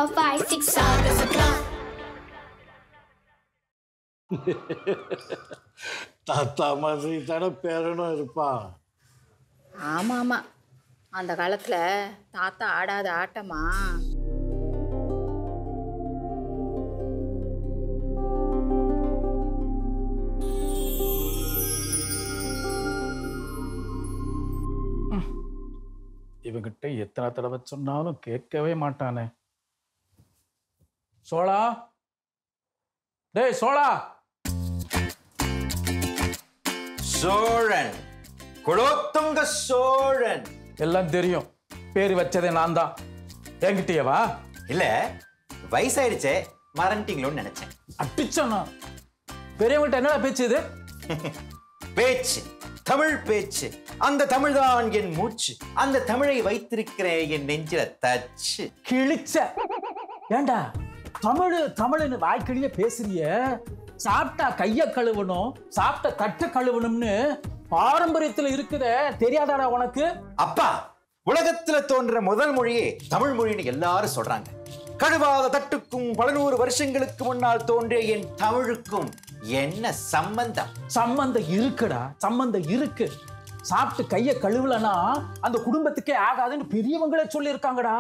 five, six, seven o'clock. தாத்தா மாதிரி தானே பேரனும் இருப்பா ஆமா ஆமா அந்த காலத்துல தாத்தா ஆடாத ஆட்டமா இவங்கிட்ட எத்தனை தடவை சொன்னாலும் கேட்கவே மாட்டானே சோழா டேய் சோழா சோழன் குலோத்துங்க சோழன் எல்லாம் தெரியும் பேர் வச்சதே நான் தான் என்கிட்டயே வா இல்ல வயசாயிடுச்சே மறந்துட்டீங்களோன்னு நினைச்சேன் அட்டிச்சோண்ணா பெரியவங்கள்ட்ட என்னடா பேச்சு இது பேச்சு தமிழ் பேச்சு அந்த தமிழ் தான் என் மூச்சு அந்த தமிழை வைத்திருக்கிறேன் என் நெஞ்சில தச்சு கிழிச்ச ஏண்டா தமிழ் தமிழ்னு வாய்க்கிழிய பேசுறிய சாப்பிட்டா கைய கழுவணும் சாப்பிட்ட தட்டை கழுவணும்னு பாரம்பரியத்துல இருக்குதே தெரியாதாடா உனக்கு அப்பா உலகத்துல தோன்ற முதல் மொழியே தமிழ் மொழின்னு எல்லாரும் சொல்றாங்க கழுவாத தட்டுக்கும் பல நூறு வருஷங்களுக்கு முன்னால் தோன்றிய என் தமிழுக்கும் என்ன சம்பந்தம் சம்பந்தம் இருக்குடா சம்பந்தம் இருக்கு சாப்பிட்டு கைய கழுவலனா அந்த குடும்பத்துக்கே ஆகாதுன்னு பெரியவங்களே சொல்லியிருக்காங்கடா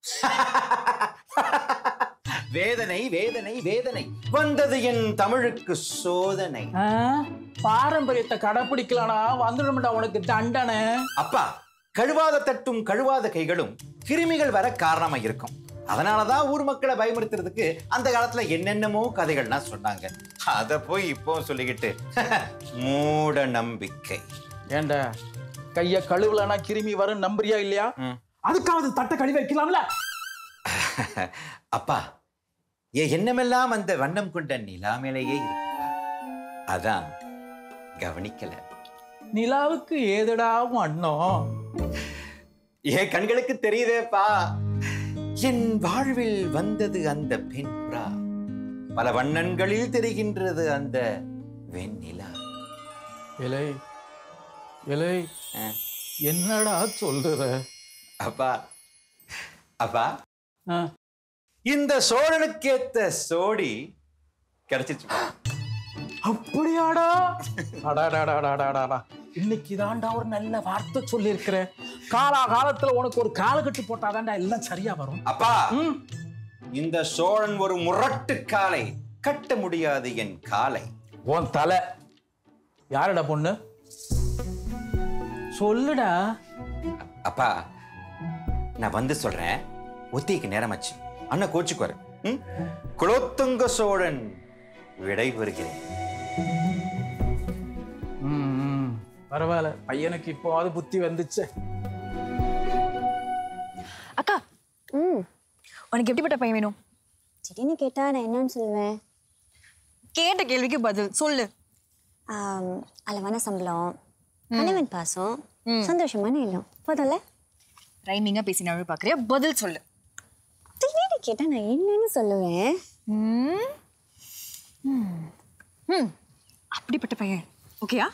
வேதனை வேதனை வேதனை வந்தது என் தமிழுக்கு சோதனை ஆ? பாரம்பரியத்தை கடைப்பிடிக்கலனா வந்துடும்டா உனக்கு தண்டனை அப்பா கழுவாத தட்டும் கழுவாத கைகளும் கிருமிகள் வர காரணமா இருக்கும் அதனாலதான் ஊர் மக்களை பயமுறுத்துறதுக்கு அந்த காலத்துல என்னென்னமோ கதைகள்லாம் சொன்னாங்க அத போய் இப்போ சொல்லிக்கிட்டு மூட நம்பிக்கை ஏண்டா கைய கழுவலனா கிருமி வரும் நம்புறியா இல்லையா ம். அதுக்காவது தட்டை கழுவி வைக்கலாம்ல அப்பா என் எண்ணமெல்லாம் அந்த வண்ணம் கொண்ட நிலா மேலேயே இருக்குப்பா அதான் கவனிக்கல நிலாவுக்கு ஏதடா வண்ணம் என் கண்களுக்கு தெரியுதேப்பா என் வாழ்வில் வந்தது அந்த பெண் புறா பல வண்ணங்களில் தெரிகின்றது அந்த வெண்ணிலா இலை இலை ஆ. என்னடா சொல்லுற அப்பா அப்பா ஆ, இந்த சோழனுக்கேத்த சோடி கிடைச்சிச்சுப்பா அப்படியாடா அடாடாடாடாடாடா இன்னைக்கு தான்டா ஒரு நல்ல வார்த்தை சொல்லியிருக்கிற காலா காலத்துல உனக்கு ஒரு காலகட்டு போட்டாதான்டா எல்லாம் சரியா வரும் அப்பா ம். இந்த சோழன் ஒரு முரட்டு காலை கட்ட முடியாது என் காலை உன் தலை யாருடா பொண்ணு சொல்லுடா அப்பா நான் வந்து சொல்றேன் ஒத்திக்கு நேரமாச்சு அண்ணன் கோச்சுக்குவாரு ம்? குலோத்துங்க சோழன் விடை பெறுகிறேன் ம், ம். பரவாயில்ல பையனுக்கு இப்போவாது புத்தி வந்துச்சு அக்கா ம் உனக்கு எப்படிப்பட்ட பையன் வேணும் திடீர்னு கேட்டா நான் என்னன்னு சொல்லுவேன் கேட்ட கேள்விக்கு பதில் சொல்லு ஆம், அளவான சம்பளம் கணவன் பாசம் சந்தோஷமான இல்லம் போதும்ல ரைமிங்கா பேசி நான் பாக்குறியா பதில் சொல்லு திடீர்னு கேட்டா நான் என்னன்னு சொல்லுவேன் ம். ம். ம். அப்படிப்பட்ட பையன் ஓகேயா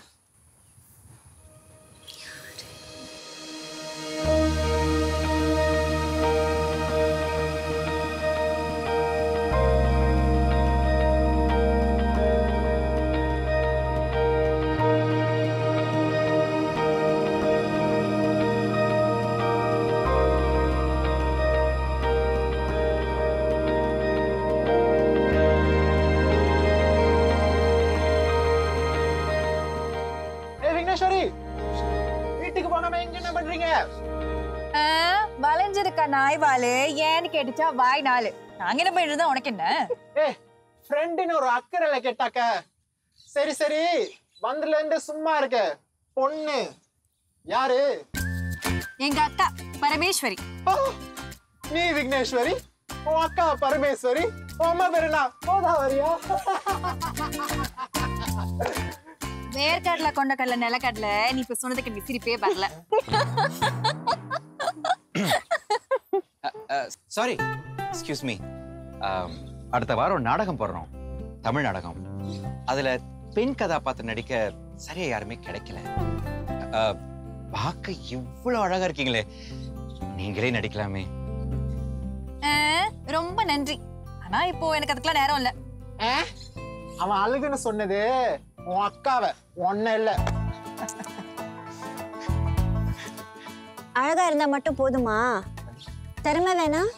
ஏ விக்னேஸ்வரி வீட்டுக்கு போகாம எங்க என்ன பண்றீங்க வளைஞ்சிருக்க நாய் வாலு ஏன்னு கேட்டுச்சா வாய் நாலு நாங்க என்ன பண்ணிட்டு இருந்தா உனக்கு என்ன ஏ ஃப்ரெண்டுன்னு ஒரு அக்கறையில கேட்டாக்க சரி சரி வந்துல இருந்து சும்மா இருக்க பொண்ணு யாரு எங்க அக்கா பரமேஸ்வரி ஆ, நீ விக்னேஸ்வரி உன் அக்கா பரமேஸ்வரி உன் அம்மா பேரு என்ன கோதாவரியா வேர்க்கடலை கொண்ட கடலை நிலக்கடலை நீ இப்ப சொன்னதுக்கு எனக்கு சிரிப்பே வரல சாரி எக்ஸ்கியூஸ் மீ அடுத்த வாரம் நாடகம் போடுறோம் தமிழ் நாடகம் அதுல பெண் கதாபாத்திரம் நடிக்க சரியா யாருமே கிடைக்கல அஹ், பார்க்க இவ்வளவு அழகா இருக்கீங்களே நீங்களே நடிக்கலாமே ஆ, ரொம்ப நன்றி ஆனா இப்போ எனக்கு அதுக்கெல்லாம் நேரம் இல்ல ஆ? அவன் அழுகுன்னு சொன்னது உன் அக்காவை ஒன்ன இல்ல அழகா இருந்தா மட்டும் போதுமா திறமை வேணாம்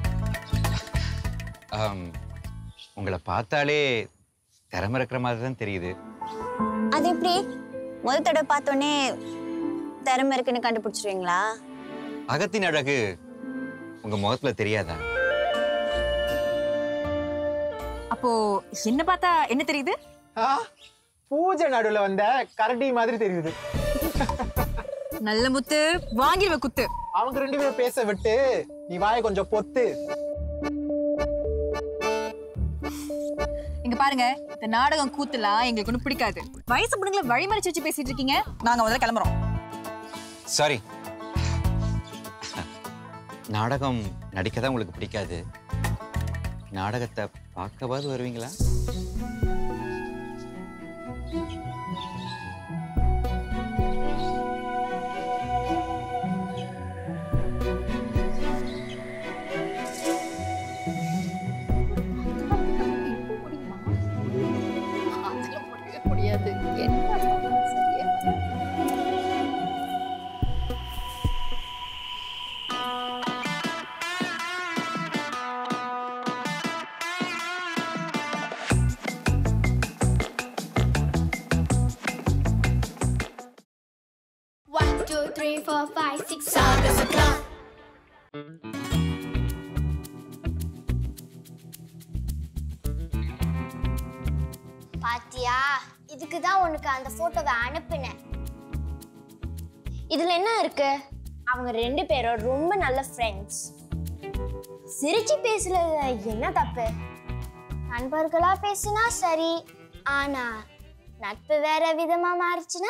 ஆம், உங்களை பார்த்தாலே திறமை இருக்கிற மாதிரி தான் தெரியுது அது எப்படி முதல் தடவை பார்த்தோன்னே திறமை இருக்குன்னு கண்டுபிடிச்சிருவீங்களா அகத்தின் அழகு உங்க முகத்துல தெரியாதா அப்போ என்ன பார்த்தா என்ன தெரியுது ஆ? பூஜை நடுவுல வந்த கரடி மாதிரி தெரியுது நல்ல முத்து வாங்கிடுவ குத்து அவங்க ரெண்டு பேரும் பேச விட்டு நீ வாயை கொஞ்சம் பொத்து இங்க பாருங்க இந்த நாடகம் கூத்துலாம் எங்களுக்கு ஒன்றும் பிடிக்காது வயசு பொண்ணுங்களை வழிமறிச்சு வச்சு பேசிட்டு இருக்கீங்க நாங்க முதல்ல கிளம்புறோம் சாரி நாடகம் நடிக்க தான் உங்களுக்கு பிடிக்காது நாடகத்தை பார்க்கவாது வருவீங்களா முடியாது என்ன சரியா One, two, three, four, five, six, Saga Sakla. பாத்தியா இதுக்கு தான் உனக்கு அந்த போட்டோவை அனுப்புனேன் இதுல என்ன இருக்கு அவங்க ரெண்டு பேரும் ரொம்ப நல்ல ஃப்ரெண்ட்ஸ் சிரிச்சு பேசுறது என்ன தப்பு நண்பர்களா பேசினா சரி ஆனா நட்பு வேற விதமா மாறிச்சுன்னா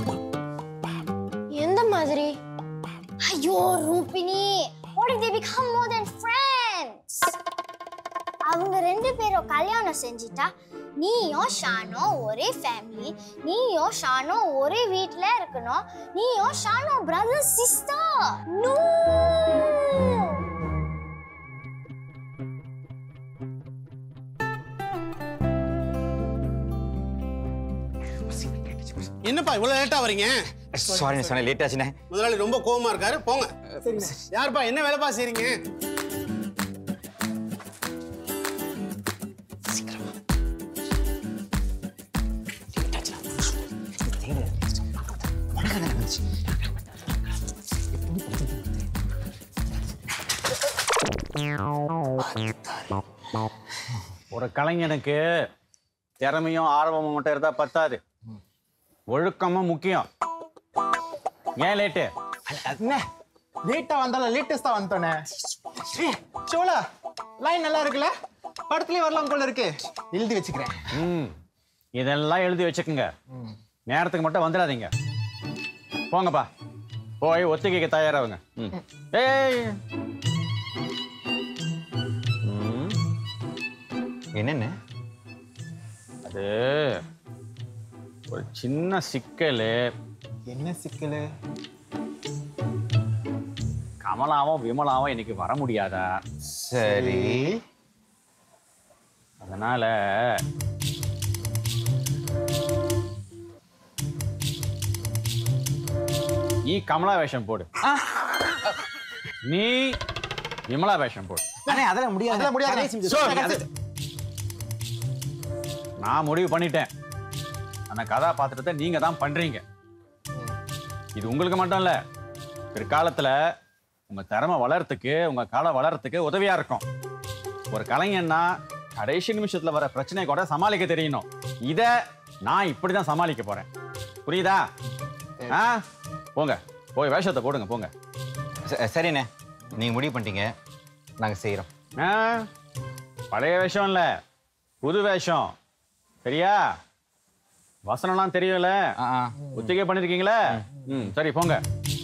எந்த மாதிரி ஐயோ Rubini what if they become more than friends அவங்க ரெண்டு பேரும் கல்யாணம் செஞ்சிட்டா நீயும் ஷானும் ஒரே ஃபேமிலி நீயும் ஷானும் ஒரே வீட்ல இருக்கணும் நீயும் ஷானும் பிரதர் சிஸ்டர் நோ என்னப்பா இவ்வளவு லேட்டா வரீங்க சாரி சொன்னேன் லேட் ஆச்சுண்ணே முதலாளி ரொம்ப கோவமா இருக்காரு போங்க யாருப்பா என்ன வேலைப்பா செய்றீங்க ஒரு கலைஞனுக்கு திறமையும் ஆர்வமும் மட்டும் இருந்தா பத்தாது ஒழுக்கமும் முக்கியம் ஏன் லேட்டு என்ன லேட்டா வந்தாலும் லேட்டஸ்டா வந்துட்டோனே சோலா லைன் நல்லா இருக்குல்ல படத்துலயே வரலாம் போல இருக்கு எழுதி வச்சுக்கிறேன் ம் இதெல்லாம் எழுதி வச்சுக்கோங்க நேரத்துக்கு மட்டும் வந்துடாதீங்க போங்கப்பா போய் ஒத்திகைக்கு தயாராகுங்க ம் ஏய் ம், என்னென்ன அது ஒரு சின்ன சிக்கல் என்ன சிக்கலு கமலாவும் விமலாவும் இன்னைக்கு வர முடியாதா சரி அதனால நீ கமலா வேஷம் போடு நீ விமலா வேஷம் போடு அண்ணே அதெல்லாம் முடியாது அதெல்லாம் முடியாது. கடைசி நிமிஷம். சோ, அது- நான் முடிவு பண்ணிட்டேன் அந்த கதாபாத்திரத்தை நீங்க தான் பண்றீங்க இது உங்களுக்கு மட்டும் இல்ல பிற்காலத்துல உங்க திறமை வளர்றதுக்கு உங்க கலை வளர்றதுக்கு உதவியா இருக்கும் ஒரு கலைஞன்னா கடைசி நிமிஷத்துல வர பிரச்சனை கூட சமாளிக்க தெரியணும் இத நான் இப்படிதான் சமாளிக்க போறேன் புரியுதா ஆ போங்க போய் வேஷத்தை போடுங்க போங்க ச- சரிண்ணே நீங்க முடிவு பண்ணிட்டீங்க நாங்க செய்யறோம் ஆ பழைய வேஷம் இல்ல புது வேஷம் சரியா வசனம்லாம் தெரியும்ல ஆ, ஆ. ஒத்திகை பண்ணிருக்கீங்களே ம் சரி போங்க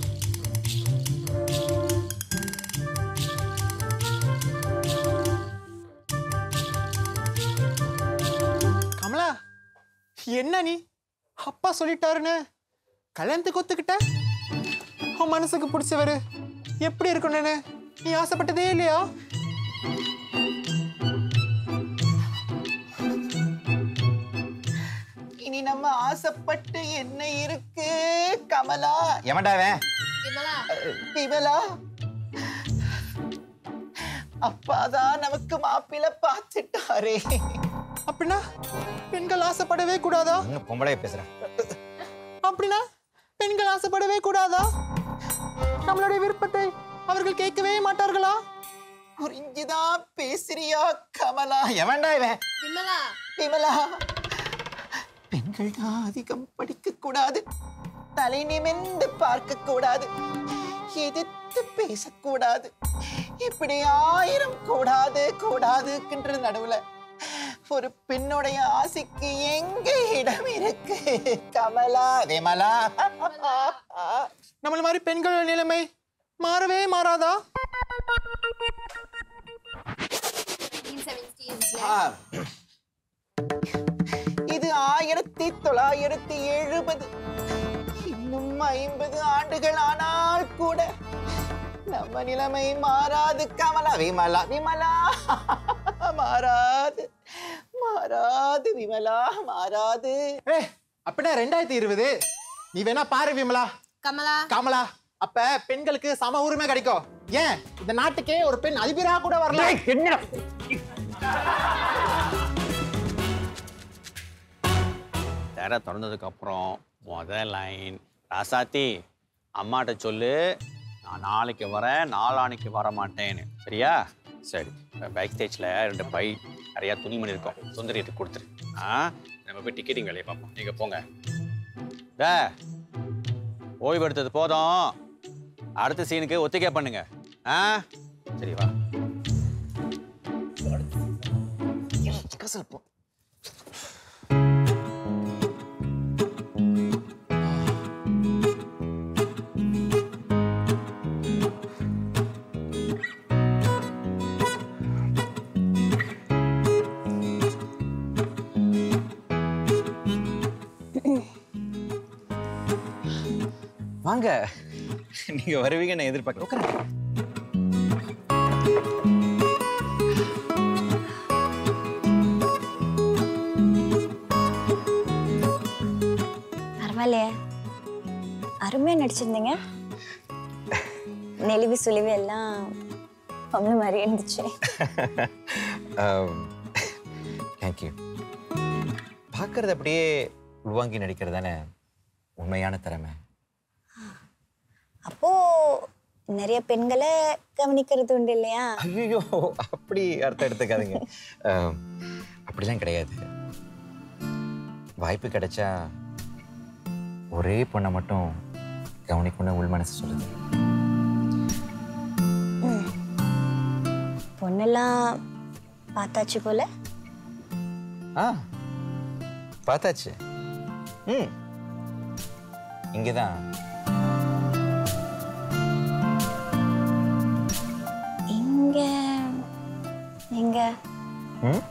கமலா என்ன நீ அப்பா சொல்லிட்டாருன்னு கல்யாணத்துக்கு ஒத்துக்கிட்ட உன் மனசுக்கு பிடிச்சவரு எப்படி இருக்கணும்னு நீ ஆசைப்பட்டதே இல்லையா நம்ம ஆசைப்பட்டு என்ன இருக்கு கமலா எவன்டாவே விமலா விமலா அப்பாதான் நமக்கு மாப்பிள்ளை பார்த்துட்டாரே அப்படின்னா பெண்கள் ஆசைப்படவே கூடாதா இன்னும் பொம்பளைய பேசுறேன் அப்படின்னா பெண்கள் ஆசைப்படவே கூடாதா நம்மளுடைய விருப்பத்தை அவர்கள் கேட்கவே மாட்டார்களா புரிஞ்சுதான் பேசுறியா கமலா எவன்டா இவன் விமலா விமலா பெண்கள் தான் அதிகம் படிக்க கூடாது தலை நிமிர்ந்து பார்க்க கூடாது எதிர்த்து பேசக்கூடாது இப்படி ஆயிரம் கூடாது கூடாதுக்கின்ற நடுவுல ஒரு பெண்ணுடைய ஆசைக்கு எங்க இடம் இருக்கு கமலா விமலா நம்மள மாதிரி பெண்கள் நிலைமை மாறவே மாறாதா 1970s ல ஆ. இது ஆயிரத்தி தொள்ளாயிரத்தி எழுபது இன்னும் ஐம்பது ஆண்டுகள் ஆனால் கூட நம்ம நிலைமை மாறாது கமலா விமலா விமலா மாறாது மாறாது விமலா மாறாது ஏ அப்படின்னா ரெண்டாயிரத்தி இருபது நீ வேணா பாரு விமலா கமலா கமலா அப்ப பெண்களுக்கு சம உரிமை கிடைக்கும் ஏன் இந்த நாட்டுக்கே ஒரு பெண் அதிபரா கூட வரல திரை திறந்ததுக்கு அப்புறம் முத லைன் ராசாத்தி அம்மாட்ட சொல்லு நான் நாளைக்கு வரேன் நாளானைக்கு வர மாட்டேன்னு சரியா சரி பைக் ஸ்டேஜில் ரெண்டு பை நிறையா துணிமணி இருக்கும் சுந்தரியத்துக்கு கொடுத்துரு ஆ நம்ம போய் டிக்கெட்டிங் வேலையை பார்ப்போம் நீங்கள் போங்க டே ஓய்வு எடுத்தது போதும் அடுத்த சீனுக்கு ஒத்திகை பண்ணுங்க ஆ சரி வா வாங்க நீங்க வருவீங்க நான் எதிர்பார்க்க உட்காருங்க. பரவாயில்லையே அருமையா நடிச்சிருந்தீங்க நெளிவு சுழிவு எல்லாம் பொம்பளை மாதிரி இருந்துச்சு தேங்க்யூ பார்க்கறது அப்படியே உள்வாங்கி நடிக்கிறது தானே உண்மையான திறமை அப்போ நிறைய பெண்களை கவனிக்கிறது உண்டு இல்லையா ஐயோ அப்படி அர்த்தம் எடுத்துக்காதீங்க அஹ், அப்படிலாம் கிடையாது வாய்ப்பு கிடைச்சா ஒரே பொண்ணை மட்டும் கவனிக்கணும்னு உள் மனசு சொல்லுது பொண்ணெல்லாம் பார்த்தாச்சு போல ஆ பார்த்தாச்சு ம் இங்கே தான் இங்க எங்க ம்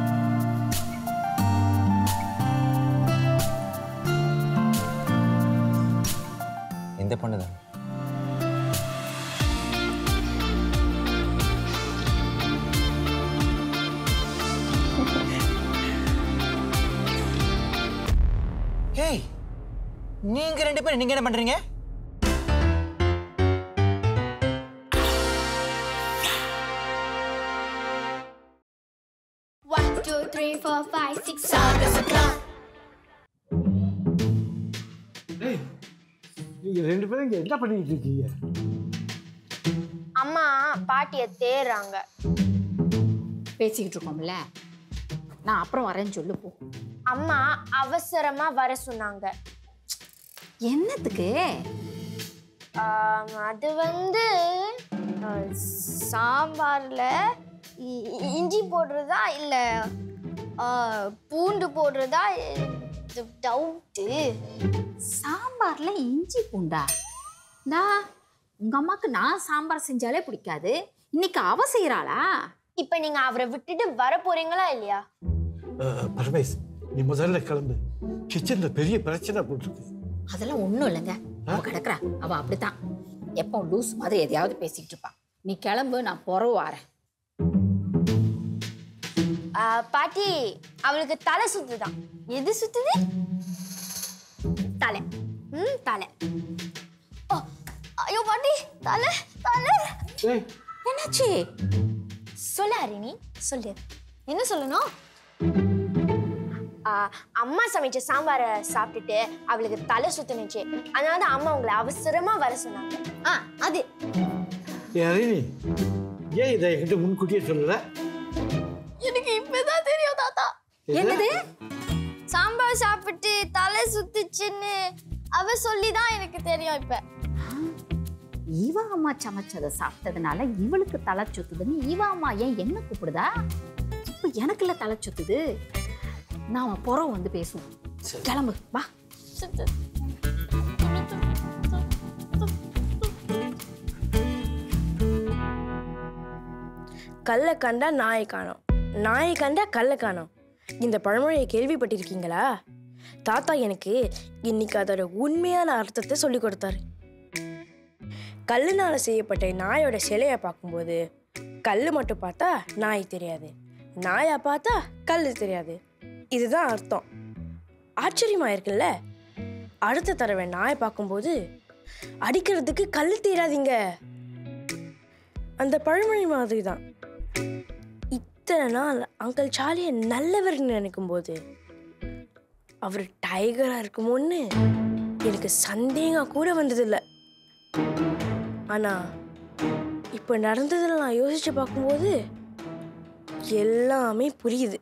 இந்த பொண்ணு தான் ஹேய் நீங்க ரெண்டு பேரும் நீங்க என்ன பண்றீங்க One, two, three, four, five, six, saga sakla. நீங்க ரெண்டு பேரும் இங்க என்ன பண்ணிட்டு இருக்கீங்க அம்மா பாட்டிய தேடுறாங்க பேசிக்கிட்டு இருக்கோம்ல நான் அப்புறம் வரேன்னு சொல்லு போ அம்மா அவசரமா வர சொன்னாங்க என்னத்துக்கு ஆம், அது வந்து அஹ், சாம்பார்ல இ- இ- இஞ்சி போடுறதா இல்ல அஹ், பூண்டு போடுறதா டவுட்டு சாம்பார்ல இஞ்சி பூண்டா நான் உங்க அம்மாக்கு நான் சாம்பார் செஞ்சாலே பிடிக்காது இன்னைக்கு அவ செய்யறாளா இப்ப நீங்க அவரை விட்டுட்டு வர போறீங்களா இல்லையா அஹ், பரமேஷ் நீ முதல்ல கிளம்பு கிச்சன்ல பெரிய பிரச்சனை போட்டுருக்கு அதெல்லாம் ஒண்ணும் இல்லைங்க அவ கிடக்குறா அவ அப்படித்தான் எப்போ லூஸ் மாதிரி எதையாவது பேசிக்கிட்டு இருப்பா நீ கிளம்பு நான் புறவு வாரேன் அஹ், பாட்டி அவளுக்கு தலை சுத்துதான் எது சுத்துது தலை ம் தலை ஓ ஐயோ பாட்டி தலை தலை ஏய் என்னாச்சு சொல்லு ஹரிணி சொல்லு என்ன சொல்லணும் ஆ, அம்மா சமைச்ச சாம்பாரை சாப்பிட்டுட்டு அவளுக்கு தலை சுத்துனுச்சு அதனால தான் அம்மா உங்களை அவசரமா வர சொன்னாங்க ஆ அது ஏய் ஹரிணி ஏன் இதை என்கிட்ட முன்கூட்டியே சொல்லல எனக்கு இப்பதான் தெரியும் தாத்தா என்னது சாம்பார் சாப்பிட்டு தலை சுத்துச்சுன்னு அவ சொல்லி தான் எனக்கு தெரியும் இப்ப இவ அம்மா சமைச்சதை சாப்பிட்டதுனால இவளுக்கு தலை சுத்துதுன்னு இவ அம்மா ஏன் என்ன கூப்பிடுதா இப்ப எனக்குள்ள தலை சுத்துது நாம புறம் வந்து பேசுவோம் கிளம்பு வா கல்லை கண்டா நாயை காணோம் நாயை கண்டா கல்லை காணோம் இந்த பழமொழியை கேள்விப்பட்டிருக்கீங்களா தாத்தா எனக்கு இன்னைக்கு அதோட உண்மையான அர்த்தத்தை சொல்லி கொடுத்தாரு கல்லுனால செய்யப்பட்ட நாயோட சிலையை பார்க்கும்போது கல் மட்டும் பார்த்தா நாய் தெரியாது நாயா பார்த்தா கல் தெரியாது இதுதான் அர்த்தம் ஆச்சரியமா இருக்குல்ல அடுத்த தடவை நாயை பார்க்கும்போது அடிக்கிறதுக்கு கல் தீராதீங்க அந்த பழமொழி மாதிரி தான் இத்தனை நாள் அங்கிள் சார்லியை நல்லவர்னு நினைக்கும் போது அவர் டைகரா இருக்குமோன்னு எனக்கு சந்தேகம் கூட வந்ததில்லை ஆனா இப்போ நடந்ததில் நான் யோசிச்சு பார்க்கும்போது எல்லாமே புரியுது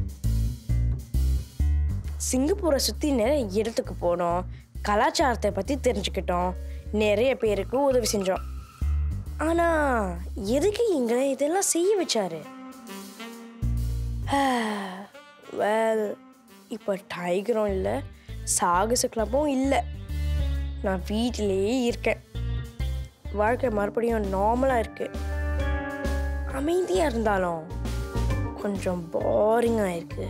சிங்கப்பூரை சுற்றி நிறைய இடத்துக்கு போனோம் கலாச்சாரத்தை பற்றி தெரிஞ்சுக்கிட்டோம் நிறைய பேருக்கு உதவி செஞ்சோம் ஆனா எதுக்கு எங்களை இதெல்லாம் செய்ய வச்சாரு வெல் இப்போ டைகரும் இல்லை சாகச கிளப்பும் இல்லை நான் வீட்டிலேயே இருக்கேன் வாழ்க்கை மறுபடியும் நார்மலாக இருக்கு அமைதியாக இருந்தாலும் கொஞ்சம் போரிங்காக இருக்கு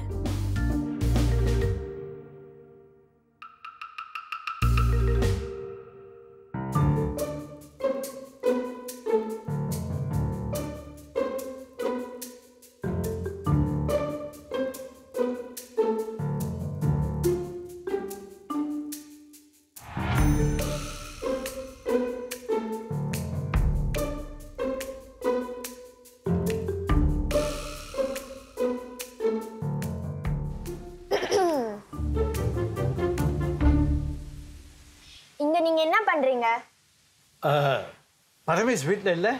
இங்க நீங்க என்ன பண்றீங்க ஆஹ், பரமேஷ் வீட்டில் இல்லை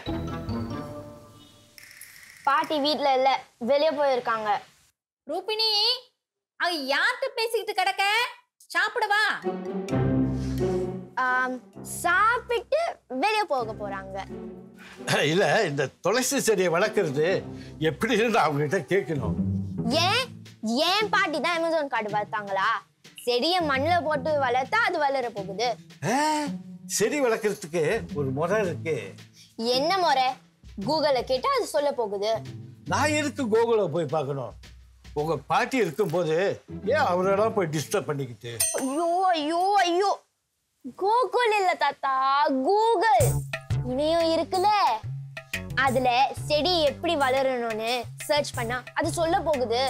பாட்டி வீட்ல இல்ல வெளிய போயிருக்காங்க ரூபினி அவ யார்கிட்ட பேசிக்கிட்டு கிடக்க சாப்பிடவா ஆம், சாப்பிட்டு வெளிய போக போறாங்க இல்லை இந்த துளசி செடியை வளர்க்குறது எப்படின்னு அவங்ககிட்ட கேட்கணும் ஏன் ஏன் பாட்டி தான் அமேசான் கார்டு வளர்த்தாங்களா செடியை மண்ணில் போட்டு வளர்த்தா அது வளர போகுது ஆ, செடி வளர்க்குறதுக்கு ஒரு முறை இருக்கு என்ன முறை கூகுளில் கேட்டா அது சொல்ல போகுது நான் எதுக்கு கோகுலை போய் பார்க்கணும் உங்க பாட்டி இருக்கும்போது ஏன் அவரோட போய் டிஸ்டர்ப் பண்ணிக்கிட்டு ஐயோ ஐயோ ஐயோ கூகுள் இல்ல தாத்தா கூகுள் இணையம் இருக்குல்ல அதுல செடி எப்படி வளரணும்னு சர்ச் பண்ணா அது சொல்ல போகுது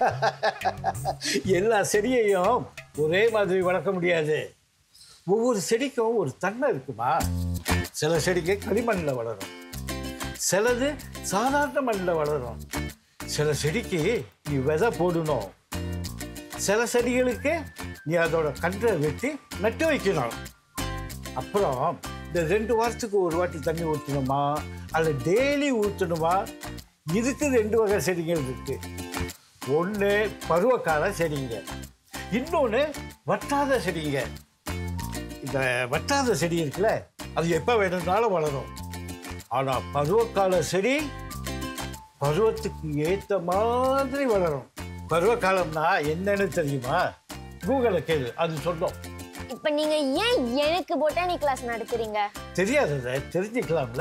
எல்லா செடியையும் ஒரே மாதிரி வளர்க்க முடியாது ஒவ்வொரு செடிக்கும் ஒரு தன்மை இருக்குமா சில செடிக்கு களிமண்ணில் வளரும் சிலது சாதாரண மண்ணில் வளரும் சில செடிக்கு நீ விதை போடணும் சில செடிகளுக்கு நீ அதோட கன்றை வெட்டி நட்டு வைக்கணும் அப்புறம் இந்த ரெண்டு வாரத்துக்கு ஒரு வாட்டி தண்ணி ஊற்றணுமா அல்ல டெய்லி ஊற்றணுமா இதுக்கு ரெண்டு வகை செடிகள் இருக்கு ஒன்று பருவகால செடிங்க இன்னொன்று வட்டாத செடிங்க இந்த வட்டாத செடி இருக்குல்ல அது எப்போ வேணும்னாலும் வளரும் ஆனால் பருவகால செடி பருவத்துக்கு ஏற்ற மாதிரி வளரும் பருவகாலம்னா என்னன்னு தெரியுமா கூகுளை கேளு அது சொல்லும் இப்ப நீங்க ஏன் எனக்கு பொட்டானி கிளாஸ் நடத்துறீங்க தெரியாததை தெரிஞ்சுக்கலாம்ல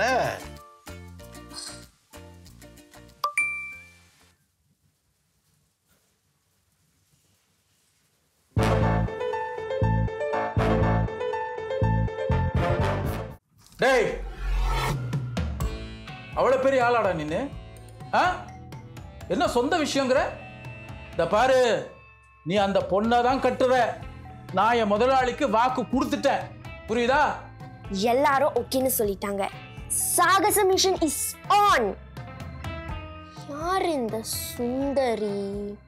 டேய் அவ்வளோ பெரிய ஆளாடா நின்னு ஆ என்ன சொந்த விஷயங்கிற இந்த பாரு நீ அந்த பொண்ணை தான் கட்டுவ நான் என் முதலாளிக்கு வாக்கு கொடுத்துட்டேன் புரியுதா எல்லாரும் ஓகேன்னு சொல்லிட்டாங்க சாகச மிஷன் இஸ் ஆன் யார் இந்த சுந்தரி